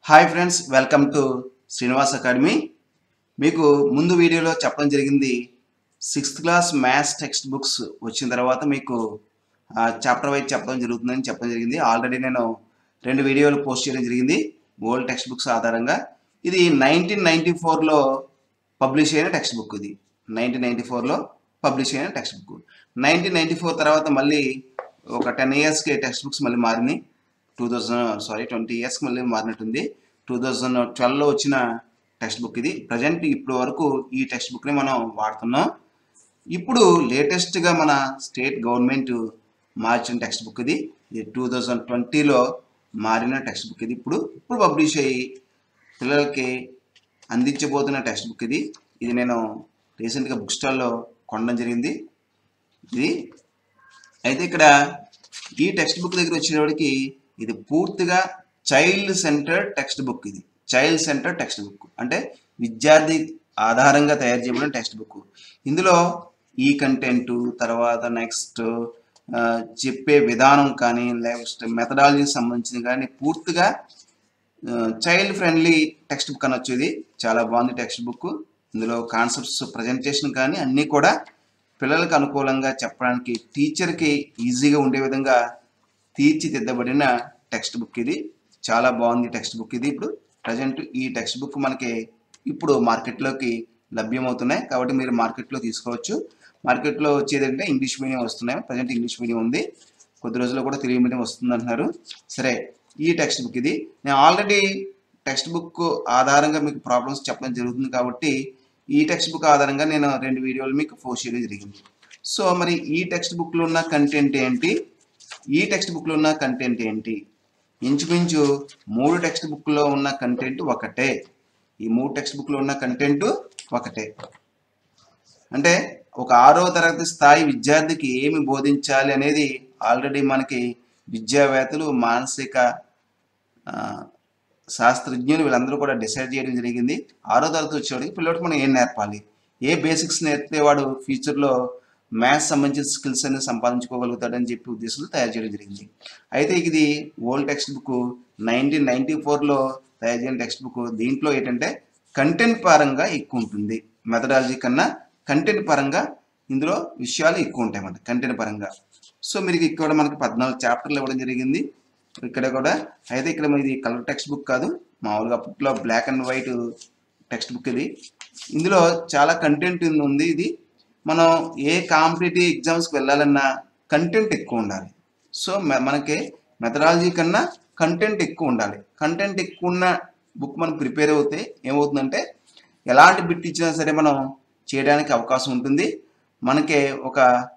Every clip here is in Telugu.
hi friends welcome to Srinivas academy మీకు ముందు వీడియోలో చెప్పడం జరిగింది sixth class maths text books వచ్చిన తర్వాత మీకు చాప్టర్ వైజ్ చెప్పడం జరుగుతుందని చెప్పడం జరిగింది ఆల్రెడీ నేను రెండు వీడియోలు పోస్ట్ చేయడం జరిగింది ఓల్డ్ టెక్స్ట్ బుక్స్ ఆధారంగా ఇది నైన్టీన్ నైన్టీ ఫోర్లో పబ్లిష్ అయిన టెక్స్ట్ బుక్ ఇది నైన్టీన్ నైన్టీ ఫోర్లో పబ్లిష్ అయిన text book nineteen ninety four తర్వాత మళ్ళీ ఒక టెన్ ఇయర్స్కి టెక్స్ట్ బుక్స్ మళ్ళీ మారినాయి టూ థౌజండ్ సారీ ట్వంటీ ఇయర్స్కి మళ్ళీ మారినట్టుంది టూ థౌజండ్ ట్వెల్వ్లో వచ్చిన టెక్స్ట్ బుక్ ఇది ప్రజెంట్ ఇప్పటి వరకు ఈ టెక్స్ట్ బుక్ని మనం వాడుతున్నాం ఇప్పుడు లేటెస్ట్గా మన స్టేట్ గవర్నమెంట్ మార్చిన టెక్స్ట్ బుక్ ఇది ఇది టూ థౌజండ్ ట్వంటీలో మారిన టెక్స్ట్ బుక్ ఇది ఇప్పుడు ఇప్పుడు పబ్లిష్ అయ్యి పిల్లలకి అందించబోతున్న టెక్స్ట్ బుక్ ఇది ఇది నేను రీసెంట్గా బుక్ స్టాల్లో కొనడం జరిగింది ఇది అయితే ఇక్కడ ఈ టెక్స్ట్ బుక్ దగ్గర వచ్చేటప్పటికి ఇది పూర్తిగా చైల్డ్ సెంటర్డ్ టెక్స్ట్ బుక్ ఇది చైల్డ్ సెంటర్డ్ టెక్స్ట్ బుక్ అంటే విద్యార్థి ఆధారంగా తయారు చేయబడిన టెక్స్ట్ బుక్ ఇందులో ఈ కంటెంట్ తర్వాత నెక్స్ట్ చెప్పే విధానం కానీ లేకపోతే మెథడాలజీకి సంబంధించింది కానీ పూర్తిగా చైల్డ్ ఫ్రెండ్లీ టెక్స్ట్ బుక్ అనొచ్చు ఇది చాలా బాగుంది టెక్స్ట్ బుక్ ఇందులో కాన్సెప్ట్స్ ప్రజెంటేషన్ కానీ అన్నీ కూడా పిల్లలకు అనుకూలంగా చెప్పడానికి టీచర్కి ఈజీగా ఉండే విధంగా తీర్చిదిద్దబడిన టెక్స్ట్ బుక్ ఇది చాలా బాగుంది టెక్స్ట్ బుక్ ఇది ఇప్పుడు ప్రజెంట్ ఈ టెక్స్ట్ బుక్ మనకి ఇప్పుడు మార్కెట్లోకి లభ్యమవుతున్నాయి కాబట్టి మీరు మార్కెట్లో తీసుకోవచ్చు మార్కెట్లో వచ్చేది అంటే ఇంగ్లీష్ మీడియం వస్తున్నాయి ప్రజెంట్ ఇంగ్లీష్ మీడియం ఉంది కొద్ది రోజుల్లో కూడా తెలుగు మీడియం వస్తుంది అంటున్నారు సరే ఈ టెక్స్ట్ బుక్ ఇది నేను ఆల్రెడీ టెక్స్ట్ బుక్ ఆధారంగా మీకు ప్రాబ్లమ్స్ చెప్పడం జరుగుతుంది కాబట్టి ఈ టెక్స్ట్ బుక్ ఆధారంగా నేను రెండు వీడియోలు మీకు పోస్ట్ చేయడం జరిగింది సో మరి ఈ టెక్స్ట్ బుక్లో ఉన్న కంటెంట్ ఏంటి ఈ టెక్స్ట్ బుక్లో ఉన్న కంటెంట్ ఏంటి ఇంచుమించు మూడు టెక్స్ట్ బుక్లో ఉన్న కంటెంట్ ఒకటే ఈ మూడు టెక్స్ట్ బుక్లో ఉన్న కంటెంట్ ఒకటే అంటే ఒక ఆరో తరగతి స్థాయి విద్యార్థికి ఏమి బోధించాలి అనేది ఆల్రెడీ మనకి విద్యావేత్తలు మానసిక శాస్త్రజ్ఞులు వీళ్ళందరూ కూడా డిసైడ్ చేయడం జరిగింది ఆరో తరగతి వచ్చేవాడికి పిల్లడికి మనం ఏం నేర్పాలి ఏ బేసిక్స్ నేర్పితే వాడు ఫ్యూచర్లో మ్యాథ్స్ సంబంధించిన స్కిల్స్ అనేది సంపాదించుకోగలుగుతాడని చెప్పి ఉద్దేశంలో తయారు చేయడం జరిగింది అయితే ఇది old text book nineteen ninety ఫోర్లో తయారు చేయని టెక్స్ట్ బుక్ దీంట్లో ఏంటంటే కంటెంట్ పరంగా ఎక్కువ ఉంటుంది మెథడాలజీ కన్నా కంటెంట్ పరంగా ఇందులో విషయాలు ఎక్కువ ఉంటాయి అన్నమాట కంటెంట్ పరంగా సో మీరు ఇక్కడ మనకి పద్నాలుగు చాప్టర్లు ఇవ్వడం జరిగింది ఇక్కడ కూడా అయితే ఇక్కడ ఇది కలర్ టెక్స్ట్ బుక్ కాదు మామూలుగా అప్పట్లో black and white text book ఇది ఇందులో చాలా కంటెంట్ ఉంది ఇది మనం ఏ కాంపిటేటివ్ ఎగ్జామ్స్కి వెళ్ళాలన్నా కంటెంట్ ఎక్కువ ఉండాలి సో మనకి మెథడాలజీ కన్నా కంటెంట్ ఎక్కువ ఉండాలి కంటెంట్ ఎక్కువ ఉన్న బుక్ మనం ప్రిపేర్ అవుతే ఏమవుతుందంటే ఎలాంటి బిట్ ఇచ్చినా సరే మనం చేయడానికి అవకాశం ఉంటుంది మనకి ఒక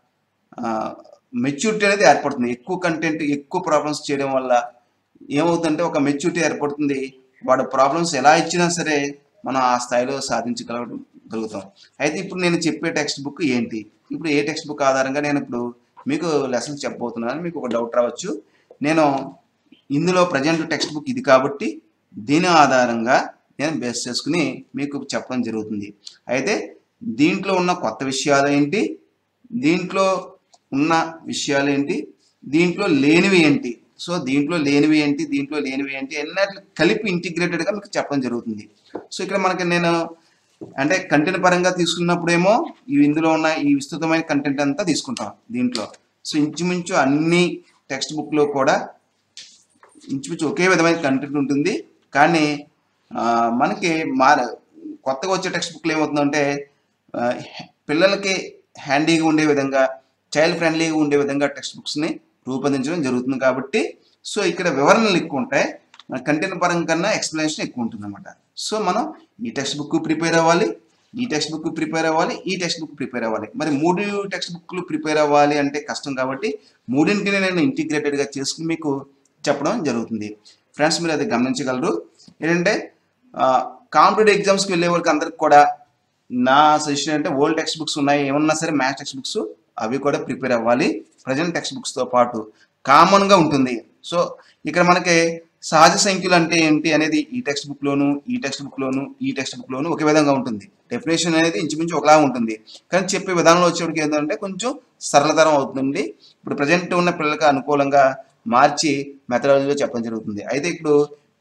మెచ్యూరిటీ అనేది ఏర్పడుతుంది ఎక్కువ కంటెంట్ ఎక్కువ ప్రాబ్లమ్స్ చేయడం వల్ల ఏమవుతుందంటే ఒక మెచ్యూరిటీ ఏర్పడుతుంది వాడు ప్రాబ్లమ్స్ ఎలా ఇచ్చినా సరే మనం ఆ స్థాయిలో సాధించగలగడం గలుగుతాం అయితే ఇప్పుడు నేను చెప్పే టెక్స్ట్ బుక్ ఏంటి ఇప్పుడు ఏ టెక్స్ట్ బుక్ ఆధారంగా నేను ఇప్పుడు మీకు లెసన్స్ చెప్పబోతున్నాను మీకు ఒక డౌట్ రావచ్చు నేను ఇందులో ప్రజెంట్ టెక్స్ట్ బుక్ ఇది కాబట్టి దీని ఆధారంగా నేను బేస్ చేసుకుని మీకు చెప్పడం జరుగుతుంది అయితే దీంట్లో ఉన్న కొత్త విషయాలు ఏంటి దీంట్లో ఉన్న విషయాలు ఏంటి దీంట్లో లేనివి ఏంటి సో దీంట్లో లేనివి ఏంటి దీంట్లో లేనివి ఏంటి అన్నట్లు కలిపి ఇంటిగ్రేటెడ్గా మీకు చెప్పడం జరుగుతుంది సో ఇక్కడ మనకి నేను అంటే కంటెంట్ పరంగా తీసుకున్నప్పుడేమో ఇవి ఇందులో ఉన్న ఈ విస్తృతమైన కంటెంట్ అంతా తీసుకుంటాం దీంట్లో సో ఇంచుమించు అన్ని టెక్స్ట్ బుక్లో కూడా ఇంచుమించు ఒకే విధమైన కంటెంట్ ఉంటుంది కానీ మనకి మార కొత్తగా వచ్చే టెక్స్ట్ బుక్లు ఏమవుతుందంటే పిల్లలకి హ్యాండీగా ఉండే విధంగా చైల్డ్ ఫ్రెండ్లీగా ఉండే విధంగా టెక్స్ట్ బుక్స్ని రూపొందించడం జరుగుతుంది కాబట్టి సో ఇక్కడ వివరణలు ఎక్కువ ఉంటాయి మన కంటెంట్ పరంగా కన్నా ఎక్స్ప్లెనేషన్ ఎక్కువ ఉంటుంది అనమాట సో మనం ఈ టెక్స్ట్ బుక్ ప్రిపేర్ అవ్వాలి ఈ టెక్స్ట్ బుక్ ప్రిపేర్ అవ్వాలి ఈ టెక్స్ట్ బుక్ ప్రిపేర్ అవ్వాలి మరి మూడు టెక్స్ట్ బుక్లు ప్రిపేర్ అవ్వాలి అంటే కష్టం కాబట్టి మూడింటిని నేను ఇంటిగ్రేటెడ్గా చేసుకుని మీకు చెప్పడం జరుగుతుంది ఫ్రెండ్స్ మీరు అది గమనించగలరు ఏంటంటే కాంపిటేటివ్ ఎగ్జామ్స్కి వెళ్ళే వాళ్ళకి అందరికి కూడా నా సజెషన్ అంటే ఓల్డ్ టెక్స్ట్ బుక్స్ ఉన్నాయి ఏమన్నా సరే మ్యాథ్స్ టెక్స్ట్ బుక్స్ అవి కూడా ప్రిపేర్ అవ్వాలి ప్రజెంట్ టెక్స్ట్ బుక్స్తో పాటు కామన్గా ఉంటుంది సో ఇక్కడ మనకి సహజ సంఖ్యలు అంటే ఏంటి అనేది ఈ టెక్స్ట్ బుక్లోను ఈ టెక్స్ట్ బుక్లోను ఈ టెక్స్ట్ బుక్లోను ఒకే విధంగా ఉంటుంది డెఫినేషన్ అనేది ఇంచుమించు ఒకలా ఉంటుంది కానీ చెప్పే విధానంలో వచ్చేటికి ఏంటంటే కొంచెం సరళతరం అవుతుంది ఇప్పుడు ప్రజెంట్ ఉన్న పిల్లలకు అనుకూలంగా మార్చి మెథడాలజీలో చెప్పడం జరుగుతుంది అయితే ఇప్పుడు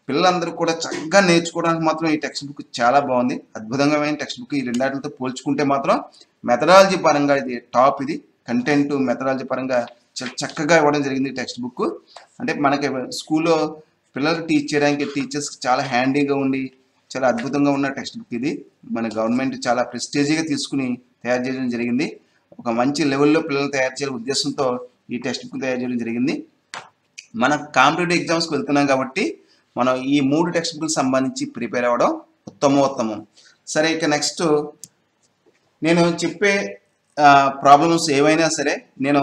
పిల్లలందరూ కూడా చక్కగా నేర్చుకోవడానికి మాత్రం ఈ టెక్స్ట్ బుక్ చాలా బాగుంది అద్భుతంగా టెక్స్ట్ బుక్ ఈ రెండాటితో పోల్చుకుంటే మాత్రం మెథడాలజీ పరంగా ఇది టాప్ ఇది కంటెంట్ మెథడాలజీ పరంగా చాలా చక్కగా ఇవ్వడం జరిగింది టెక్స్ట్ బుక్ అంటే మనకి స్కూల్లో పిల్లలకు టీచ్ చేయడానికి టీచర్స్ చాలా హ్యాండీగా ఉండి చాలా అద్భుతంగా ఉన్న టెక్స్ట్ బుక్ ఇది మన గవర్నమెంట్ చాలా ప్రెస్టేజీగా తీసుకుని తయారు చేయడం జరిగింది ఒక మంచి లెవెల్లో పిల్లలు తయారు చేయాలనే ఉద్దేశంతో ఈ టెక్స్ట్ బుక్ తయారు చేయడం జరిగింది మన కాంపిటేటివ్ ఎగ్జామ్స్కి వెళ్తున్నాం కాబట్టి మనం ఈ మూడు టెక్స్ట్ బుక్లకు సంబంధించి ప్రిపేర్ అవ్వడం ఉత్తమోత్తమం సరే ఇక నెక్స్ట్ నేను చెప్పే ప్రాబ్లమ్స్ ఏవైనా సరే నేను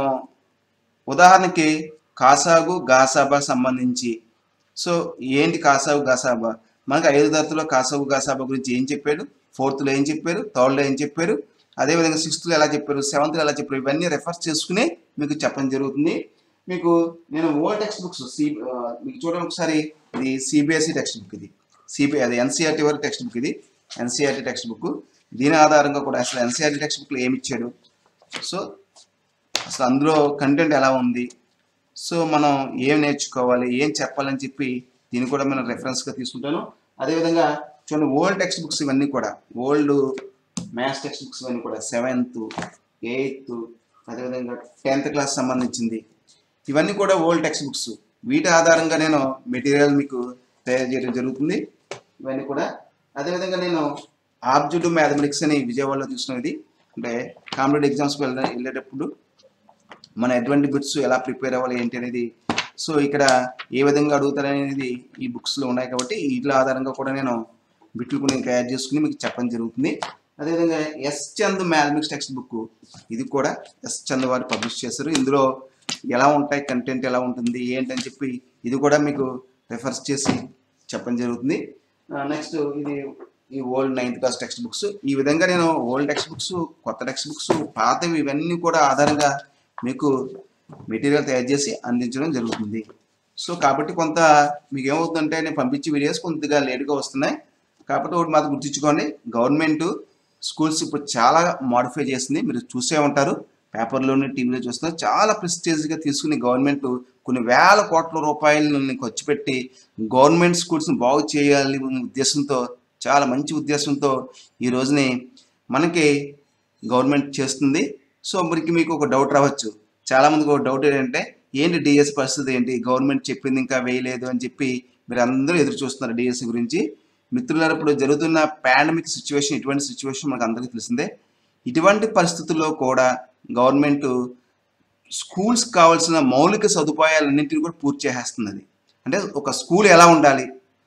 ఉదాహరణకి కాసాగు గాసాబా సంబంధించి సో ఏంటి కాసాగు గాసాబా మనకి ఐదు తరగతిలో కాసాగు గాసాబా గురించి ఏం చెప్పాడు ఫోర్త్లో ఏం చెప్పారు థర్డ్లో ఏం చెప్పారు అదేవిధంగా సిక్స్త్లో ఎలా చెప్పారు సెవెంత్లో ఎలా చెప్పారు ఇవన్నీ రెఫర్ చేసుకుని మీకు చెప్పడం జరుగుతుంది మీకు నేను ఓల్డ్ టెక్స్ట్ బుక్స్ సి ఆ, మీకు చూడండి ఒకసారి ఇది సిబిఎస్ఈ టెక్స్ట్ బుక్ ఇది సిబి అది ఎన్సీఆర్టీ వరకు టెక్స్ట్ బుక్ ఇది ఎన్సీఆర్టీ టెక్స్ట్ బుక్ దీని ఆధారంగా కూడా అసలు ఎన్సీఆర్టీ టెక్స్ట్ బుక్లో ఏమి ఇచ్చాడు సో అసలు అందులో కంటెంట్ ఎలా ఉంది సో మనం ఏం నేర్చుకోవాలి ఏం చెప్పాలని చెప్పి దీన్ని కూడా మనం రెఫరెన్స్గా తీసుకుంటాను అదేవిధంగా చూడండి ఓల్డ్ టెక్స్ట్ బుక్స్ ఇవన్నీ కూడా ఓల్డ్ మ్యాథ్స్ టెక్స్ట్ బుక్స్ ఇవన్నీ కూడా సెవెంత్ ఎయిత్ అదేవిధంగా టెన్త్ క్లాస్ సంబంధించింది ఇవన్నీ కూడా ఓల్డ్ టెక్స్ట్ బుక్స్ వీటి ఆధారంగా నేను మెటీరియల్ మీకు తయారు చేయడం జరుగుతుంది ఇవన్నీ కూడా అదేవిధంగా నేను ఆబ్జెక్ట్ మ్యాథమెటిక్స్ అని విజయవాడలో తీసుకున్నది అంటే కాంపిటేటివ్ ఎగ్జామ్స్కి వెళ్ళ వెళ్ళేటప్పుడు మన ఎటువంటి బిట్స్ ఎలా ప్రిపేర్ అవ్వాలి ఏంటి అనేది సో ఇక్కడ ఏ విధంగా అడుగుతారనేది ఈ బుక్స్లో ఉన్నాయి కాబట్టి వీటి ఆధారంగా కూడా నేను బిట్లు కొన్ని తయారు చేసుకుని మీకు చెప్పడం జరుగుతుంది అదేవిధంగా S Chand mathematics text book ఇది కూడా ఎస్ చంద్ వారు పబ్లిష్ చేశారు ఇందులో ఎలా ఉంటాయి కంటెంట్ ఎలా ఉంటుంది ఏంటని చెప్పి ఇది కూడా మీకు రెఫర్స్ చేసి చెప్పడం జరుగుతుంది నెక్స్ట్ ఇది ఈ old ninth class text books ఈ విధంగా నేను ఓల్డ్ టెక్స్ట్ బుక్స్ కొత్త టెక్స్ట్ బుక్స్ పాతవి ఇవన్నీ కూడా ఆధారంగా మీకు మెటీరియల్ తయారు చేసి అందించడం జరుగుతుంది సో కాబట్టి కొంత మీకు ఏమవుతుందంటే నేను పంపించే వీడియోస్ కొద్దిగా లేట్గా వస్తున్నాయి కాబట్టి ఒకటి మాత్రం గుర్తుంచుకోండి గవర్నమెంట్ స్కూల్స్ ఇప్పుడు చాలా మాడిఫై చేసింది మీరు చూసే ఉంటారు పేపర్లోని టీవీలో చూస్తున్నారు చాలా ప్రెస్టేజ్గా తీసుకుని గవర్నమెంట్ కొన్ని వేల కోట్ల రూపాయలని ఖర్చు పెట్టి గవర్నమెంట్ స్కూల్స్ని బాగు చేయాలి అనే ఉద్దేశంతో చాలా మంచి ఉద్దేశంతో ఈ రోజుని మనకి గవర్నమెంట్ చేస్తుంది సో మరికి మీకు ఒక డౌట్ రావచ్చు చాలా మందికి ఒక డౌట్ ఏంటంటే ఏంటి డిఎస్ పరిస్థితి ఏంటి గవర్నమెంట్ చెప్పింది ఇంకా వేయలేదు అని చెప్పి మీరు అందరూ ఎదురు చూస్తున్నారు డిఎస్ గురించి మిత్రులారు ఇప్పుడు జరుగుతున్న పాండమిక్ సిచ్యువేషన్ ఇటువంటి సిచ్యువేషన్ మనకు అందరికీ తెలిసిందే ఇటువంటి పరిస్థితుల్లో కూడా గవర్నమెంట్ స్కూల్స్ కావాల్సిన మౌలిక సదుపాయాలన్నింటినీ కూడా పూర్తి చేసేస్తుంది అది అంటే ఒక స్కూల్ ఎలా ఉండాలి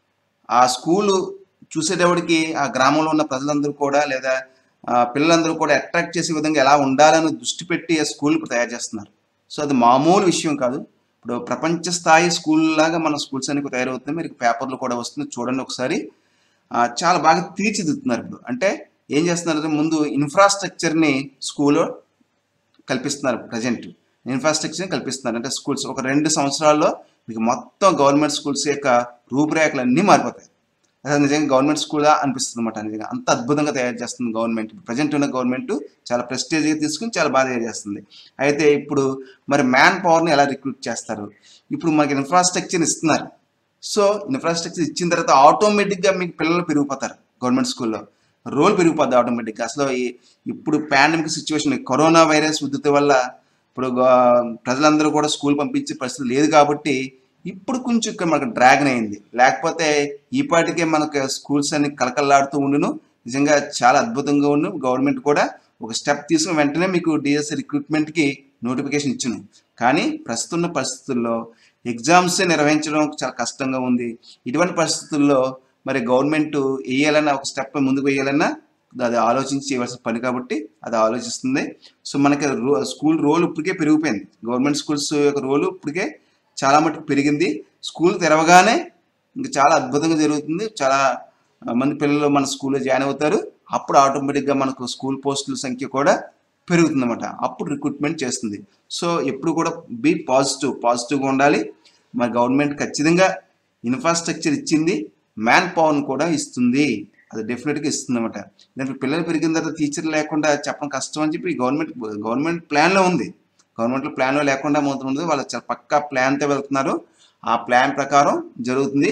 ఆ స్కూలు చూసేటప్పటికి ఆ గ్రామంలో ఉన్న ప్రజలందరూ కూడా లేదా ఆ, పిల్లలందరూ కూడా అట్రాక్ట్ చేసే విధంగా ఎలా ఉండాలని దృష్టి పెట్టి ఆ స్కూల్ ఇప్పుడు తయారు చేస్తున్నారు సో అది మామూలు విషయం కాదు ఇప్పుడు ప్రపంచ స్థాయి స్కూల్ లాగా మన స్కూల్స్ అన్ని తయారవుతున్నాయి మీరు పేపర్లు కూడా వస్తుంది చూడండి ఒకసారి ఆ, చాలా బాగా తీర్చిదిద్దుతున్నారు ఇప్పుడు అంటే ఏం చేస్తున్నారంటే ముందు ఇన్ఫ్రాస్ట్రక్చర్ని స్కూల్లో కల్పిస్తున్నారు ప్రజెంట్ ఇన్ఫ్రాస్ట్రక్చర్ కల్పిస్తున్నారు అంటే స్కూల్స్ ఒక రెండు సంవత్సరాల్లో మీకు మొత్తం గవర్నమెంట్ స్కూల్స్ యొక్క రూపురేఖలు అన్నీ మారిపోతాయి అసలు నిజంగా గవర్నమెంట్ స్కూలా అనిపిస్తుంది అనమాట నిజంగా అంత అద్భుతంగా తయారు చేస్తుంది గవర్నమెంట్ ప్రజెంట్ ఉన్న గవర్నమెంట్ చాలా ప్రెస్టేజ్గా తీసుకుని చాలా బాగా తయారు చేస్తుంది అయితే ఇప్పుడు మరి మ్యాన్ పవర్ని ఎలా రిక్రూట్ చేస్తారు ఇప్పుడు మనకి ఇన్ఫ్రాస్ట్రక్చర్ ఇస్తున్నారు సో ఇన్ఫ్రాస్ట్రక్చర్ ఇచ్చిన తర్వాత ఆటోమేటిక్గా మీకు పిల్లలు పెరిగిపోతారు గవర్నమెంట్ స్కూల్లో రోల్ పెరిగిపోద్ది ఆటోమేటిక్గా అసలు ఈ ఇప్పుడు పాండమిక్ సిచ్యువేషన్ కరోనా వైరస్ ఉద్ధృతి వల్ల ఇప్పుడు గా- ప్రజలందరూ కూడా స్కూల్ పంపించే పరిస్థితి లేదు కాబట్టి ఇప్పుడు కొంచెం ఇక్కడ మనకు డ్రాగన్ అయింది లేకపోతే ఈ పాటికే మనకు స్కూల్స్ అన్ని కలకల్లాడుతూ ఉండును నిజంగా చాలా అద్భుతంగా ఉండు గవర్నమెంట్ కూడా ఒక స్టెప్ తీసుకుని వెంటనే మీకు డిఎస్ రిక్రూట్మెంట్కి నోటిఫికేషన్ ఇచ్చును కానీ ప్రస్తుతం ఉన్న పరిస్థితుల్లో ఎగ్జామ్స్ నిర్వహించడం చాలా కష్టంగా ఉంది ఇటువంటి పరిస్థితుల్లో మరి గవర్నమెంట్ వేయాలన్నా ఒక స్టెప్ ముందుకు వేయాలన్నా అది ఆలోచించి చేయవలసిన పని కాబట్టి అది ఆలోచిస్తుంది సో మనకి రో స్కూల్ రోల్ ఇప్పటికే పెరిగిపోయింది గవర్నమెంట్ స్కూల్స్ యొక్క రోలు ఇప్పటికే చాలా మటుకు పెరిగింది స్కూల్ తెరవగానే ఇంకా చాలా అద్భుతంగా జరుగుతుంది చాలా ఆ, మంది పిల్లలు మన స్కూల్లో జాయిన్ అవుతారు అప్పుడు ఆటోమేటిక్గా మనకు స్కూల్ పోస్టుల సంఖ్య కూడా పెరుగుతుందన్నమాట అప్పుడు రిక్రూట్మెంట్ చేస్తుంది సో ఎప్పుడు కూడా బీ పాజిటివ్ పాజిటివ్గా ఉండాలి మన గవర్నమెంట్ ఖచ్చితంగా ఇన్ఫ్రాస్ట్రక్చర్ ఇచ్చింది మ్యాన్ పవర్ని కూడా ఇస్తుంది అది డెఫినెట్గా ఇస్తుంది అనమాట దానికి పిల్లలు పెరిగిన తర్వాత టీచర్ లేకుండా చెప్పడం కష్టం అని చెప్పి గవర్నమెంట్ గవర్నమెంట్ ప్లాన్లో ఉంది గవర్నమెంట్ ప్లాన్లో లేకుండా మొత్తం ఉంది వాళ్ళు చాలా పక్కా ప్లాన్తో వెళ్తున్నారు ఆ ప్లాన్ ప్రకారం జరుగుతుంది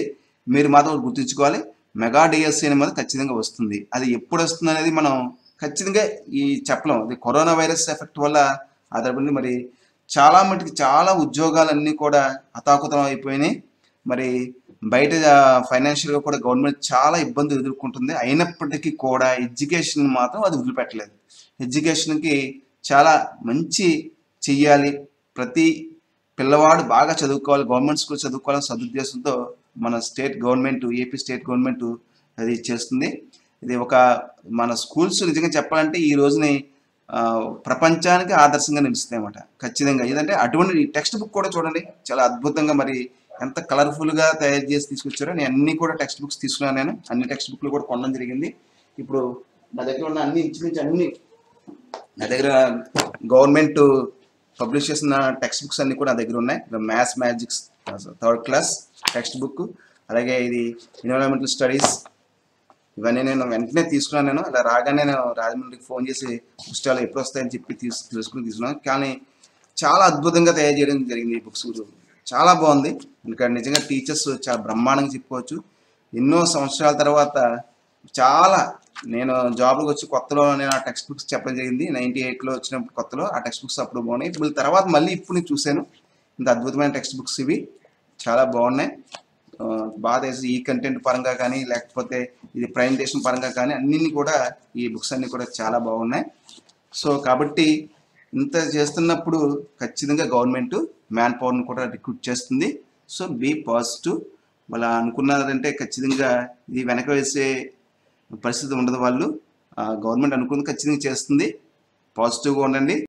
మీరు మాత్రం గుర్తుంచుకోవాలి మెగా డిఎస్సి అనేది మాత్రం ఖచ్చితంగా వస్తుంది అది ఎప్పుడు వస్తుంది అనేది మనం ఖచ్చితంగా ఈ చెప్పలేం అది కరోనా వైరస్ ఎఫెక్ట్ వల్ల ఆధారపడి మరి చాలా మటుకు చాలా ఉద్యోగాలన్నీ కూడా హతాకుతం అయిపోయినాయి మరి బయట ఫైనాన్షియల్గా కూడా గవర్నమెంట్ చాలా ఇబ్బందులు ఎదుర్కొంటుంది అయినప్పటికీ కూడా ఎడ్యుకేషన్ మాత్రం అది వదిలిపెట్టలేదు ఎడ్యుకేషన్కి చాలా మంచి చెయ్యాలి ప్రతి పిల్లవాడు బాగా చదువుకోవాలి గవర్నమెంట్ స్కూల్ చదువుకోవాలని సదుద్దేశంతో మన state government AP state government అది చేస్తుంది ఇది ఒక మన స్కూల్స్ నిజంగా చెప్పాలంటే ఈ రోజుని ఆ, ప్రపంచానికి ఆదర్శంగా నిలుస్తాయి అన్నమాట ఖచ్చితంగా ఏదంటే అటువంటి టెక్స్ట్ బుక్ కూడా చూడండి చాలా అద్భుతంగా మరి ఎంత కలర్ఫుల్గా తయారు చేసి తీసుకొచ్చారో నేను అన్ని కూడా టెక్స్ట్ బుక్స్ తీసుకున్నాను నేను అన్ని టెక్స్ట్ బుక్లు కూడా కొనడం జరిగింది ఇప్పుడు నా దగ్గర ఉన్న అన్ని ఇంచుమించు అన్ని నా దగ్గర గవర్నమెంట్ పబ్లిష్ చేసిన టెక్స్ట్ బుక్స్ అన్ని కూడా నా దగ్గర ఉన్నాయి maths magics third class text book అలాగే ఇది ఎన్విరాన్మెంటల్ స్టడీస్ ఇవన్నీ నేను వెంటనే తీసుకున్నాను నేను అలా రాగానే నేను రాజమండ్రికి ఫోన్ చేసి పుస్తకాలు ఎప్పుడు వస్తాయని చెప్పి తీసు తెలుసుకుని తీసుకున్నాను కానీ చాలా అద్భుతంగా తయారు చేయడం జరిగింది ఈ బుక్స్ చాలా బాగుంది ఇంకా నిజంగా టీచర్స్ చాలా బ్రహ్మాండంగా చెప్పుకోవచ్చు ఎన్నో సంవత్సరాల తర్వాత చాలా నేను జాబ్కి వచ్చి కొత్తలో నేను ఆ టెక్స్ట్ బుక్స్ చెప్పడం జరిగింది నైంటీ ఎయిట్లో వచ్చిన కొత్తలో ఆ టెక్స్ట్ బుక్స్ అప్పుడు బాగున్నాయి ఇప్పుడు తర్వాత మళ్ళీ ఇప్పుడు నేను చూశాను ఇంత అద్భుతమైన టెక్స్ట్ బుక్స్ ఇవి చాలా బాగున్నాయి ఆ, బాగా తెలిసి ఈ కంటెంట్ పరంగా కానీ లేకపోతే ఇది ప్రజెంటేషన్ పరంగా కానీ అన్ని కూడా ఈ బుక్స్ అన్ని కూడా చాలా బాగున్నాయి సో కాబట్టి ఇంత చేస్తున్నప్పుడు ఖచ్చితంగా గవర్నమెంట్ మ్యాన్ పవర్ని కూడా రిక్రూట్ చేస్తుంది సో బీ పాజిటివ్ వాళ్ళ అనుకున్నారంటే ఖచ్చితంగా ఇది వెనక వేసే పరిస్థితి ఉండదు వాళ్ళు గవర్నమెంట్ అనుకుంది ఖచ్చితంగా చేస్తుంది పాజిటివ్గా ఉండండి